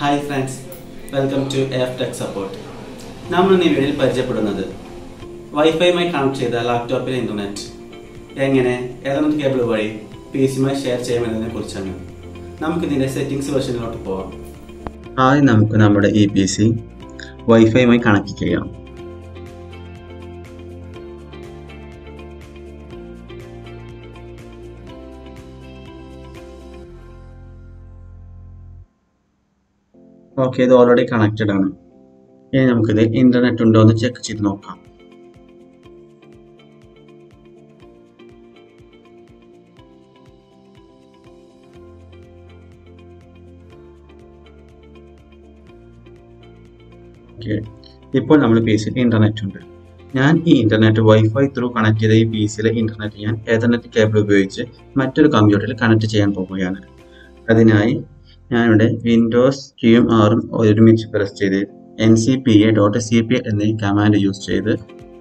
hi friends welcome to F tech support നമ്മൾ ഇന്ന് ഈ വീഡിയോയിൽ പരിചയപ്പെടുന്നത് വൈഫൈയുമായി കണക്ട് ചെയ്ത ലാപ്ടോപ്പിലെ ഇന്റർനെറ്റ് എങ്ങനെ ഏതെങ്കിലും കേബിൾ വഴി പി സിയുമായി ഷെയർ ചെയ്യാമെന്നതിനെ കുറിച്ചാണ് നമുക്കിതിൻ്റെ സെറ്റിംഗ്സ് വെർഷനിലോട്ട് പോവാം ആദ്യം നമുക്ക് നമ്മുടെ ഈ പി സി വൈഫൈയുമായി കണക്ട് ചെയ്യാം ഓക്കെ ഇത് ഓൾറെഡി കണക്റ്റഡ് ആണ് ഇനി നമുക്കിത് ഇന്റർനെറ്റ് ഉണ്ടോ എന്ന് ചെക്ക് ചെയ്ത് നോക്കാം ഓക്കെ ഇപ്പോൾ നമ്മൾ പി സിയിൽ ഇന്റർനെറ്റ് ഉണ്ട് ഞാൻ ഈ ഇന്റർനെറ്റ് വൈഫൈ ത്രൂ കണക്ട് ചെയ്ത ഈ പി സിയിലെ ഇന്റർനെറ്റ് ഞാൻ ഏതർനെറ്റ് കേബിൾ ഉപയോഗിച്ച് മറ്റൊരു കമ്പ്യൂട്ടറിൽ കണക്ട് ചെയ്യാൻ പോവുകയാണ് അതിനായി ഞാനിവിടെ വിൻഡോസ് ക്യൂം ആറും ഒരുമിച്ച് പ്രസ് ചെയ്ത് N C P A dot C P L എന്നീ കമാൻഡ് യൂസ് ചെയ്ത്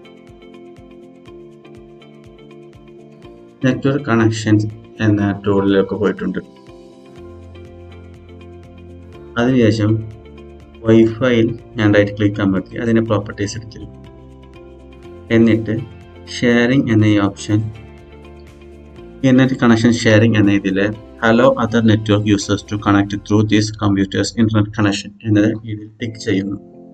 നെറ്റ്വർക്ക് കണക്ഷൻസ് എന്ന ടൂളിലേക്ക് പോയിട്ടുണ്ട് അതിനുശേഷം വൈഫൈയിൽ ഞാൻ റൈറ്റ് ക്ലിക്ക് അമർത്തി അതിൻ്റെ പ്രോപ്പർട്ടീസ് എടുത്തിരുന്നു എന്നിട്ട് ഷെയറിംഗ് എന്ന ഈ ഓപ്ഷൻ ഇന്റർനെറ്റ് കണക്ഷൻ ഷെയറിംഗ് എന്ന ഇതിൽ allow other network users to connect through these computer's internet connection എന്നത് ഇതിൽ ടിക്ക് ചെയ്യുന്നു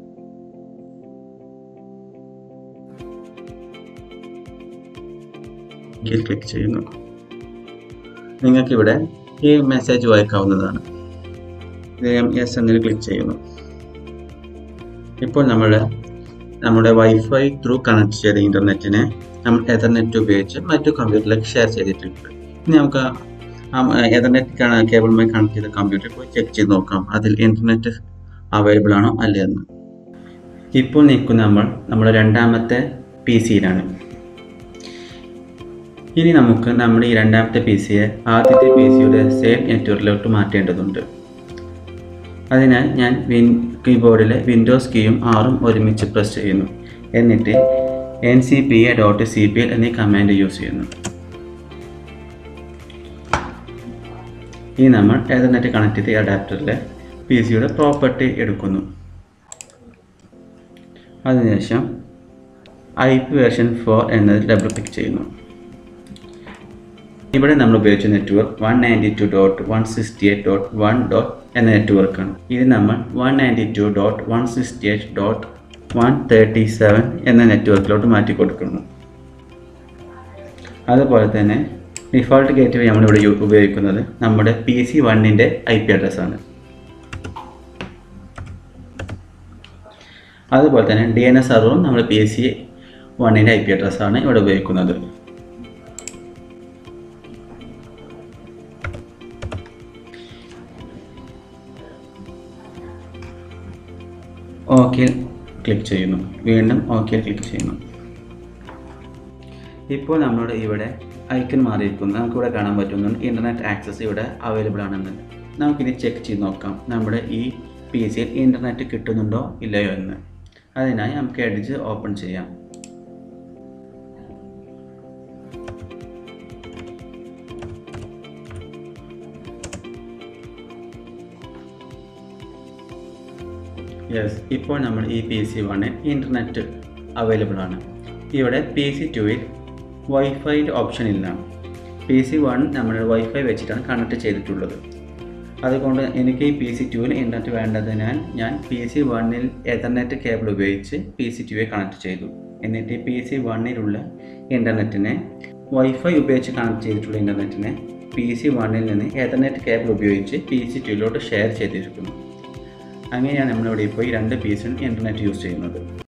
ക്ലിക്ക് ചെയ്യുന്നു നിങ്ങൾക്കിവിടെ ഈ മെസ്സേജ് വായിക്കാവുന്നതാണ് ഇത് ഞാൻ യെസ് എന്നതിൽ ക്ലിക്ക് ചെയ്യുന്നു ഇപ്പോൾ നമ്മൾ നമ്മുടെ വൈഫൈ ത്രൂ കണക്ട് ചെയ്ത ഇന്റർനെറ്റിനെ നമ്മൾ എതർനെറ്റ് ഉപയോഗിച്ച് മറ്റു കമ്പ്യൂട്ടറിലേക്ക് ഷെയർ ചെയ്തിട്ടുണ്ട് ഇനി നമുക്ക് എതർനെറ്റ് കേബിളുമായി കണക്ട് ചെയ്ത കമ്പ്യൂട്ടർ പോയി ചെക്ക് ചെയ്ത് നോക്കാം അതിൽ ഇന്റർനെറ്റ് അവൈലബിൾ ആണോ അല്ലേ എന്ന് ഇപ്പോൾ നിൽക്കുന്ന നമ്മൾ നമ്മുടെ രണ്ടാമത്തെ പി സിയിലാണ് ഇനി നമുക്ക് നമ്മുടെ ഈ രണ്ടാമത്തെ പി സിയെ ആദ്യത്തെ പി സിയുടെ സെയിം നെറ്റ്വർക്കിലോട്ട് മാറ്റേണ്ടതുണ്ട് അതിനാൽ ഞാൻ വിൻ കീബോർഡിലെ വിൻഡോസ് കീയും ആറും ഒരുമിച്ച് പ്രസ് ചെയ്യുന്നു എന്നിട്ട് N C P A dot C P L എന്നീ കമാൻഡ് യൂസ് ചെയ്യുന്നു ഇനി നമ്മൾ ഏതെന്നെറ്റ് കണക്ട് ചെയ്ത അഡാപ്റ്ററിലെ പി സിയുടെ പ്രോപ്പർട്ടി എടുക്കുന്നു അതിനുശേഷം ഐ പി വേർഷൻ ഫോർ എന്നതിൽ ഡബിൾ ക്ലിക്ക് ചെയ്യുന്നു ഇവിടെ നമ്മൾ ഉപയോഗിച്ച network one ninety two dot one sixty eight dot one dot എന്ന നെറ്റ്വർക്കാണ് ഇത് നമ്മൾ one ninety two dot one sixty eight dot one thirty seven എന്ന നെറ്റ്വർക്കിലോട്ട് മാറ്റി കൊടുക്കുന്നു അതുപോലെ തന്നെ ഡിഫോൾട്ട് ഗേറ്റ് വേ നമ്മളിവിടെ യു- ഉപയോഗിക്കുന്നത് നമ്മുടെ പി സി വണ്ണിൻ്റെ ഐ പി അഡ്രസ്സാണ് അതുപോലെ തന്നെ ഡി എൻ എസ് സർവറും നമ്മൾ പി സി വണ്ണിൻ്റെ ഐ പി അഡ്രസ്സാണ് ഇവിടെ ഉപയോഗിക്കുന്നത് ഓക്കെ ക്ലിക്ക് ചെയ്യുന്നു വീണ്ടും ഓക്കെ ക്ലിക്ക് ചെയ്യുന്നു ഇപ്പോൾ നമ്മുടെ ഇവിടെ ഐക്കൺ മാറിയിരിക്കുന്നു നമുക്കിവിടെ കാണാൻ പറ്റുന്നുണ്ട് ഇൻ്റർനെറ്റ് ആക്സസ് ഇവിടെ അവൈലബിൾ ആണെന്ന് നമുക്കിനി ചെക്ക് ചെയ്ത് നോക്കാം നമ്മുടെ ഈ പി സിയിൽ ഇൻ്റർനെറ്റ് കിട്ടുന്നുണ്ടോ ഇല്ലയോ എന്ന് അതിനായി നമുക്ക് എഡ്ജ് ഓപ്പൺ ചെയ്യാം യെസ് ഇപ്പോൾ നമ്മൾ ഈ പി സി വണ്ണിൽ ഇൻ്റർനെറ്റ് അവൈലബിൾ ആണ് ഇവിടെ പി സി ടുവിൽ വൈഫൈയുടെ ഓപ്ഷൻ ഇല്ല പി സി വൺ നമ്മൾ വൈഫൈ വെച്ചിട്ടാണ് കണക്ട് ചെയ്തിട്ടുള്ളത് അതുകൊണ്ട് എനിക്ക് ഈ പി സി ടുവിൽ ഇൻ്റർനെറ്റ് വേണ്ടതിനാൽ ഞാൻ പി സി വണ്ണിൽ എതർനെറ്റ് കേബിൾ ഉപയോഗിച്ച് പി സി ടുവെ കണക്ട് ചെയ്തു എന്നിട്ട് പി സി വണ്ണിലുള്ള ഇൻ്റർനെറ്റിനെ വൈഫൈ ഉപയോഗിച്ച് കണക്ട് ചെയ്തിട്ടുള്ള ഇൻ്റർനെറ്റിനെ പി സി വണ്ണിൽ നിന്ന് എതർനെറ്റ് കേബിൾ ഉപയോഗിച്ച് പി സി ടുവിലോട്ട് ഷെയർ ചെയ്തിരിക്കുന്നു അങ്ങനെയാണ് നമ്മളിവിടെ ഇപ്പോൾ ഈ രണ്ട് പീസിനും ഇൻ്റർനെറ്റ് യൂസ് ചെയ്യുന്നത്